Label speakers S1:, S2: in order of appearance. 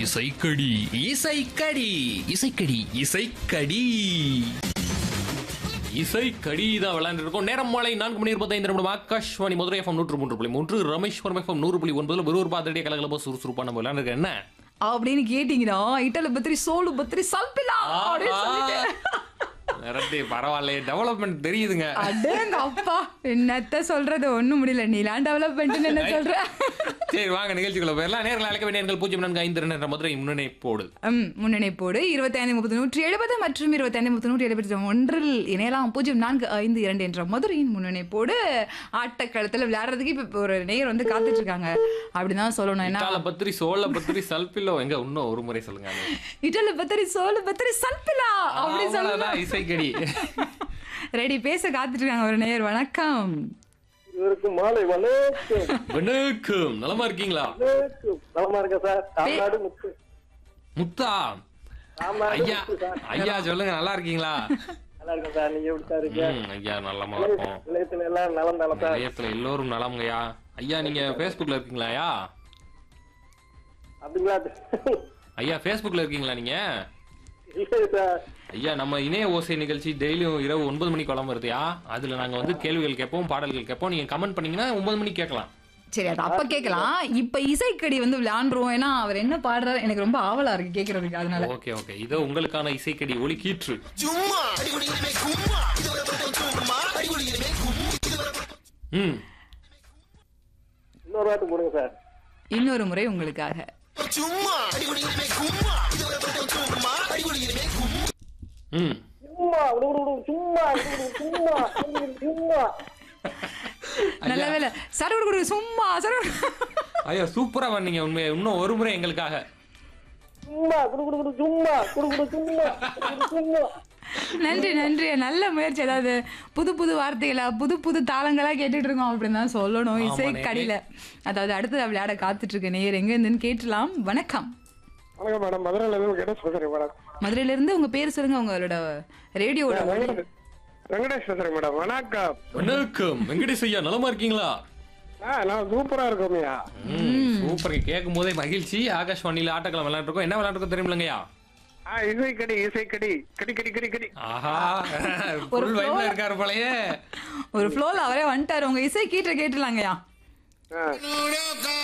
S1: இசைக்கடி இசைக்கடி இசைக்கடி இசைக்கடி இசைக்கடி தான் விளையாண்டு இருக்கோம் நேரம் மாலை நான்கு மணி இருபத்தைந்து நிமிடம் ஆகாஷ்வாணி மதுரை எஃப்எம் நூற்று மூன்று புள்ளி மூன்று ரமேஸ்வரம் எஃப்எம் நூறு புள்ளி ஒன்பதுல ஒரு ஒரு பாத்திரடிய கலகலப்போ சுறுசுறுப்பா நம்ம விளையாண்டு என்ன
S2: அப்படின்னு கேட்டீங்கன்னா இட்டல பத்திரி சோலு பத்திரி சல்பிலா அப்படின்னு சொல்லிட்டு
S1: ரெட்டி பரவாயில்ல டெவலப்மெண்ட் தெரியுதுங்க
S2: அடேங்க அப்பா என்னத்த சொல்றது ஒண்ணும் முடியல நீலாம் டெவலப்மெண்ட் என்ன சொல்ற
S1: சரி வாங்க நிகழ்ச்சிக்குள்ள போயிடலாம் நேரில் அழைக்க வேண்டிய எண்கள் பூஜ்ஜியம் நான்கு ஐந்து ரெண்டு மதுரை முன்னணிப்போடு
S2: ம், முன்னணிப்போடு இருபத்தி ஐந்து முப்பத்தி நூற்றி எழுபது மற்றும் இருபத்தி ஐந்து முப்பத்தி நூற்றி எழுபத்தி ஒன்றில் இணையலாம் பூஜ்ஜியம் நான்கு ஐந்து இரண்டு என்ற மதுரையின் முன்னணிப்போடு ஆட்டக்களத்தில் விளையாடுறதுக்கு இப்போ ஒரு நேயர் வந்து காத்துட்டு இருக்காங்க அப்படிதான் சொல்லணும் ஏன்னா
S1: இட்டால பத்திரி சோழ பத்திரி சல்பிலோ எங்க இன்னும் ஒரு முறை சொல்லுங்க அது.
S2: இட்டல பத்திரி சோலு பத்திரி சல்பிலா அப்படி சொல்லலாம்
S1: அவ்வளவுதான் இசைக்கடி
S2: ரெடி பேச காத்துட்டு இருக்காங்க ஒரு நேயர் வணக்கம்
S3: இவருக்கு மாலை வணக்கம்
S1: வணக்கம் நலமா இருக்கீங்களா
S3: வணக்கம் நலமா இருக்க சார் தமிழ்நாடு முத்து
S1: முத்தா
S3: தமிழ்நாடு
S1: ஐயா
S3: முத்து சார்
S1: ஐயா சொல்லுங்க நல்லா இருக்கீங்களா
S3: நல்லா இருக்கேன் சார் நீங்க எப்படி சார் இருக்கீங்க
S1: ம், ஐயா நல்லமா இருக்கும்
S3: நிலையத்துல எல்லாம் நலம் தானே சார்
S1: நிலையத்துல எல்லோரும் நலம்ங்கய்யா ஐயா நீங்க Facebookல இருக்கீங்களா ஐயா
S3: அப்படிங்களா
S1: ஐயா Facebookல இருக்கீங்களா நீங்க
S3: இல்லை சார்
S1: ஐயா நம்ம இணைய ஓசை நிகழ்ச்சி டெய்லியும் இரவு ஒன்பது மணிக்கு குழம்பு வருதுயா அதுல நாங்க வந்து கேள்விகள் கேட்போம் பாடல்கள் கேட்போம் நீங்க கமெண்ட் பண்ணீங்கன்னா ஒன்பது மணிக்கு கேட்கலாம்
S2: சரி அது அப்ப கேட்கலாம் இப்ப இசைக்கடி வந்து விளையாண்டுருவோம் ஏன்னா அவர் என்ன பாடுறாரு எனக்கு ரொம்ப ஆவலா இருக்கு கேட்கறதுக்கு அதனால
S1: ஓகே ஓகே இதோ உங்களுக்கான இசைக்கடி ஒலி கீற்று ம்
S3: இன்னொரு வாட்டு போடுங்க சார்
S2: இன்னொரு முறை உங்களுக்காக
S1: ம்
S3: சும்மா விடு விடு விடு சும்மா விடு விடு சும்மா விடு விடு சும்மா
S2: நல்ல வேலை சர கொடு சும்மா சர
S1: ஐயா சூப்பரா பண்ணீங்க உண்மையை இன்னும் ஒரு முறை எங்களுக்காக
S3: சும்மா குடு குடு குடு சும்மா குடு குடு சும்மா குடு குடு சும்மா
S2: நன்றி நன்றி நல்ல முயற்சி அதாவது புது புது வார்த்தைகளா புது புது தாளங்களா கேட்டுட்டு இருக்கோம் அப்படின்னு தான் சொல்லணும்
S1: ஆமா,
S2: இசை
S1: நேரே.
S2: கடியில அதாவது அடுத்தது விளையாட காத்துட்டு இருக்க நேயர் எங்க இருந்துன்னு கேட்டலாம் வணக்கம்
S3: வணக்கம் மேடம் மதுரையில இருந்து கணேஷ் பேசுறேன் மேடம்
S2: மதுரையில இருந்து உங்க பேர் சொல்லுங்க உங்களோட ரேடியோட ஒலி.
S3: வெங்கடேஷ் பேசுறேன் மேடம் வணக்கம்
S1: வணக்கம் வெங்கடேஷ் ஐயா நலமா இருக்கீங்களா
S3: ஆ நான் சூப்பரா இருக்கோம்யா
S1: ம் சூப்பர் கேட்கும் போதே மகிழ்ச்சி ஆகாஷ்வாணியில ஆட்டக்களம் விளையாண்டுருக்கோம் என்ன விளையாண்டுருக்கோம் தெரியுமில்லங்கய்யா
S3: ஆ இசைக்கடி இசைக்கடி கடி கடி கடி கடி
S1: ஆஹா ஃபுல் வைப்ல இருக்காரு போலயே
S2: ஒரு ஃப்ளோல அவரே வந்துட்டாரு உங்க இசை கீட்ட கேட்டுலாங்கயா
S3: ஆ